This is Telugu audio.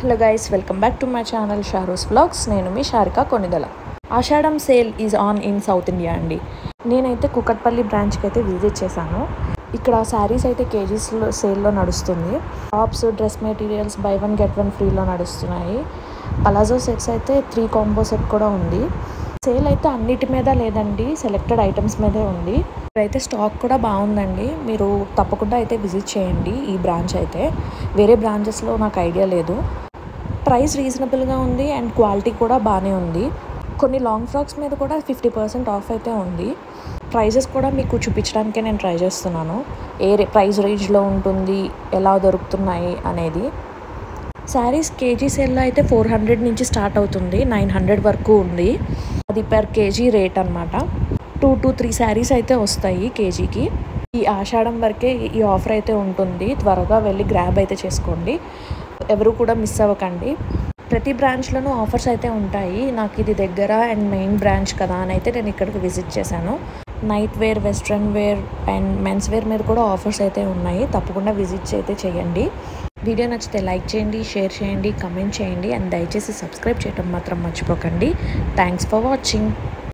hello guys welcome back to my channel Sharu's vlogs నేను మీ Sharika Konidala Ashadham sale is on in south India అండి నేనైతే కుకట్పల్లి బ్రాంచ్కి అయితే విజిట్ చేశాను ఇక్కడ శారీస్ అయితే కేజీస్లో సేల్లో నడుస్తుంది tops dress materials buy one get one ఫ్రీలో నడుస్తున్నాయి పలాజో సెట్స్ అయితే త్రీ కాంబో సెట్ కూడా ఉంది సేల్ అయితే అన్నిటి మీద లేదండి సెలెక్టెడ్ ఐటమ్స్ మీదే ఉంది అయితే స్టాక్ కూడా బాగుందండి మీరు తప్పకుండా అయితే విజిట్ చేయండి ఈ బ్రాంచ్ అయితే వేరే బ్రాంచెస్లో నాకు ఐడియా లేదు ప్రైస్ రీజనబుల్గా ఉంది అండ్ క్వాలిటీ కూడా బాగానే ఉంది కొన్ని లాంగ్ ఫ్రాక్స్ మీద కూడా ఫిఫ్టీ పర్సెంట్ ఆఫ్ అయితే ఉంది ప్రైజెస్ కూడా మీకు చూపించడానికే నేను ట్రై చేస్తున్నాను ఏ రే- ప్రైస్ రేంజ్లో ఉంటుంది ఎలా దొరుకుతున్నాయి అనేది శారీస్ కేజీ సేల్లో అయితే ఫోర్ హండ్రెడ్ నుంచి స్టార్ట్ అవుతుంది నైన్ హండ్రెడ్ వరకు ఉంది అది పర్ కేజీ రేట్ అనమాట టూ టు త్రీ శారీస్ అయితే వస్తాయి కేజీకి ఈ ఆషాఢం వరకే ఈ- ఈ ఆఫర్ అయితే ఉంటుంది త్వరగా వెళ్ళి గ్రాబ్ అయితే చేసుకోండి ఎవరు కూడా మిస్ అవ్వకండి ప్రతి బ్రాంచ్లోనూ ఆఫర్స్ అయితే ఉంటాయి నాకు ఇది దగ్గర అండ్ మెయిన్ బ్రాంచ్ కదా అని అయితే నేను ఇక్కడికి విజిట్ చేశాను night wear western wear and men's wear మీద కూడా ఆఫర్స్ అయితే ఉన్నాయి తప్పకుండా విజిట్ అయితే చేయండి వీడియో నచ్చితే లైక్ చేయండి షేర్ చేయండి కమెంట్ చేయండి అండ్ దయచేసి సబ్స్క్రైబ్ చేయడం మాత్రం మర్చిపోకండి థ్యాంక్స్ ఫర్ వాచింగ్